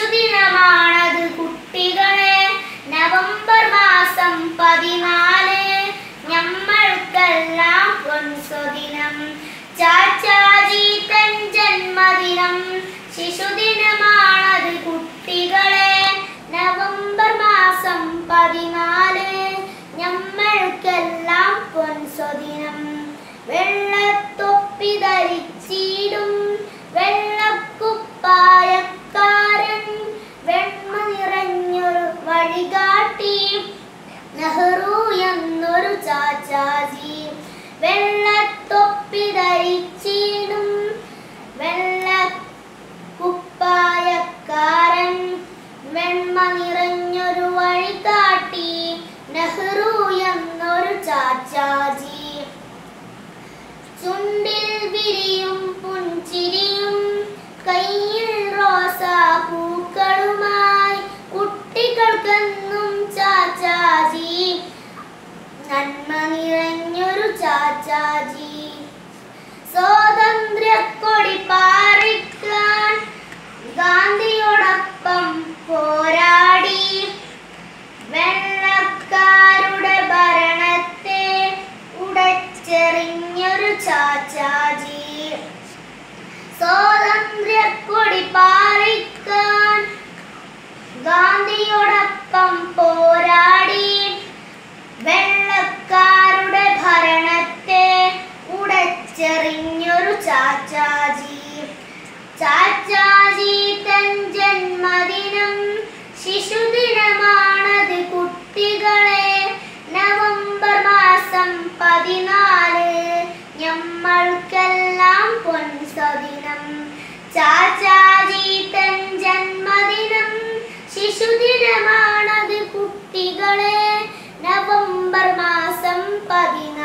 ശിശുദിനമാണത് കുട്ടികളെ നവംബർ മാസം പതിനാല് ഞമ്മൾക്കെല്ലാം പൊൻസുദിനം ചാച്ചാജി തൻ ജന്മദിനം ശിശുദിനമാണത് കുട്ടികളെ നവംബർ മാസം പതിനാല് ഞമ്മൾക്കെല്ലാം പൊൻസുദിനം വെള്ളത്തൊപ്പി ധരിച്ചിടും വെള്ളക്കുപ്പായക്കാരൻ വെണ്മ നിറഞ്ഞൊരു വഴികാട്ടി നെഹ്റു എന്നൊരു ചാച്ചാജി വെള്ളത്തൊപ്പി ധരിച്ചിടും വെള്ളക്കുപ്പായക്കാരൻ വെണ്മ നിറഞ്ഞൊരു വഴികാട്ടി നെഹ്റു എന്നൊരു ചാച്ചാജി ചുണ്ടിൽ വിരിയും പുഞ്ചിരിയും കയ്യിൽ റോസാ പൂക്കളുമായി കുട്ടികൾക്കെന്നും ചാച്ചാജി നന്മ നിറഞ്ഞൊരു ചാച്ചാജി സ്വാതന്ത്ര്യക്കൊടി പാറിക്കാൻ ഗാന്ധിയോടൊപ്പം പോരാടി വെള്ളക്കാരുടെ ഭരണത്തെ ഉടച്ചെറിഞ്ഞൊരു ചാച്ചാജി സ്വാതന്ത്ര്യക്കൊടി പാറിക്കാൻ ഗാന്ധിയോടൊപ്പം പോരാടി വെള്ളക്കാരുടെ ഭരണത്തെ ഉടച്ചെറിഞ്ഞൊരു ചാച്ചാജി ചാച്ചാജി തൻ ജന്മദിനം ശിശുദിനമാണത് കുട്ടികളെ നവംബർ മാസം പതിനാല് ഞമ്മൾക്കെല്ലാം പൊൻസദിനം ചാച്ചാജി തൻ ജന്മദിനം ശിശുദിനമാണത് കുട്ടികളെ നവംബർ മാസം പതിനാല്